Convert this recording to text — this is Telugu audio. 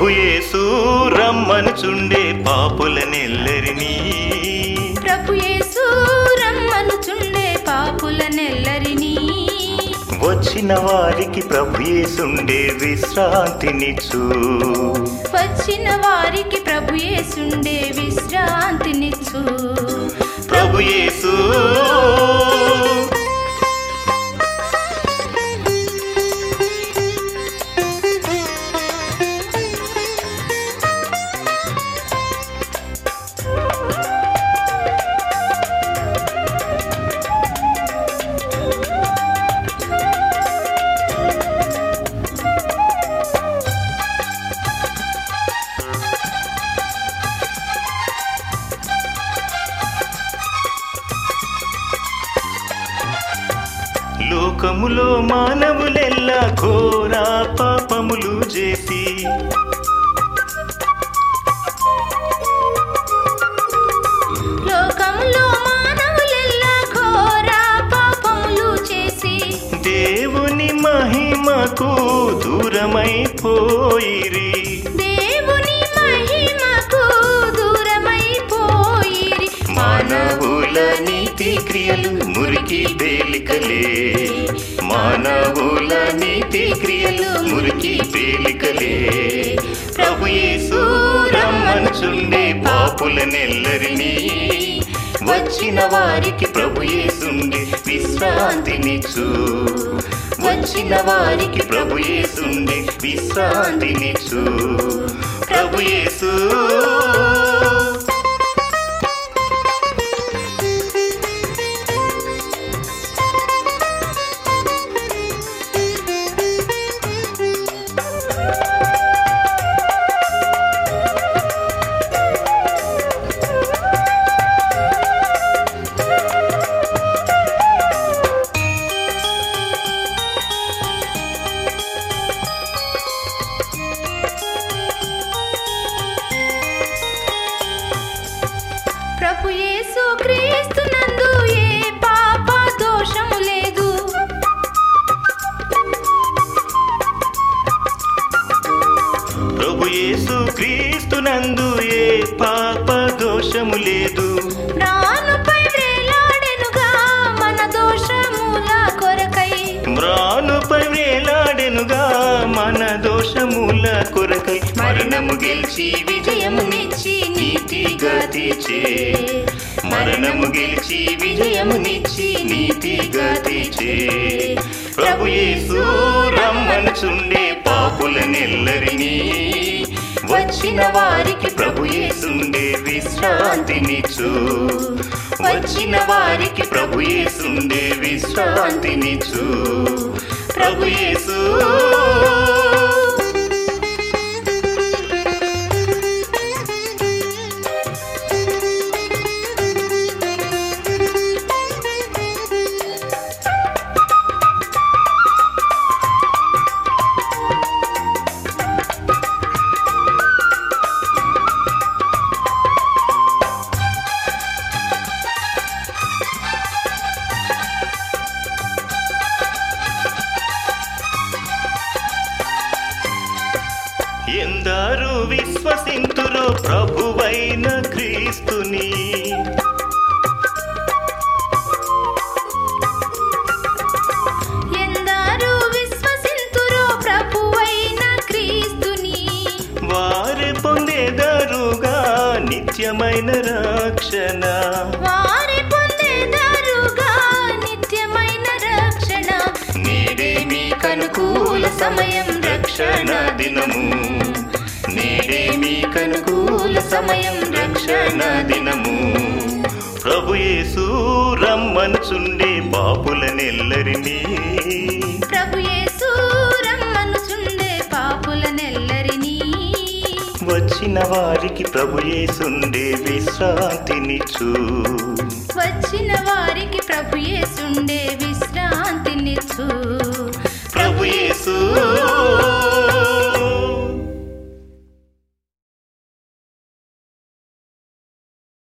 ప్రభు యేసు రమ్మనుచుండే పాపులనెల్లరినీ ప్రభు యేసు రమ్మనుచుండే పాపులనెల్లరినీ వచ్చిన వారికి ప్రభు యేసుండే విశ్రాంతినిచ్చు వచ్చిన వారికి ప్రభు యేసుండే విశ్రాంతినిచ్చు ప్రభు యేసు లోకములో మానవులెల్లా ఘోర పాపములు చేసి లోకంలో మానవులెల్లా ఘోర పాపములు చేసి దేవుని మహిమకు దూరమైపోయిరి దేవుని మహిమకు దూరమైపోయిరి మానవుల నీతి క్రియలు మురికి పేలికలే మానవుల నీతి క్రియలు మురికి పేలికలే ప్రభు యేసు రమ్మనుచుండే పాపులనెల్లరినీ వచ్చిన వారికి ప్రభు యేసుండే విశ్రాంతినిచ్చు వచ్చిన వారికి ప్రభు యేసుండే విశ్రాంతినిచ్చు ప్రభు యేసు ప్రభు యేసు క్రీస్తునందు ఏ పాప దోషము లేదు ప్రభు యేసు క్రీస్తునందు ఏ పాప దోషము లేదు ప్రాణుపై వేలాడెనుగా మన దోషముల కొరకై మ్రానుపై వేలాడెనుగా మన దోషముల కొరకై మరణము గెలిచి విజయమునిచ్చి నీతిగా తీర్చే మరణము గెలిచి విజయమునిచ్చి నీతిగా తీర్చే ప్రభు యేసు రమ్మనుచుండే పాపులనెల్లరినీ వచ్చిన వారికి ప్రభు యేసుండే విశ్రాంతినిచ్చు వచ్చిన వారికి ప్రభు యేసుండే విశ్రాంతినిచ్చు ప్రభు యేసు ఎందరు విశ్వసింతురో ప్రభువైన క్రీస్తుని ఎందరు విశ్వసింతురో ప్రభువైన క్రీస్తుని వారు పొందేదరుగా నిత్యమైన రక్షణ వారి పొందేదారుగా నిత్యమైన రక్షణ నేడే మీకనుకూల సమయం రక్షణ దినము నేడే మీకనుకూల సమయం రక్షణ దినము ప్రభు యేసు రమ్మనుచుండే పాపులనెల్లరినీ ప్రభు యేసు రమ్మనుచుండే పాపులనెల్లరినీ వచ్చిన వారికి ప్రభు యేసుండే విశ్రాంతినిచ్చు వచ్చిన వారికి ప్రభు యేసుండే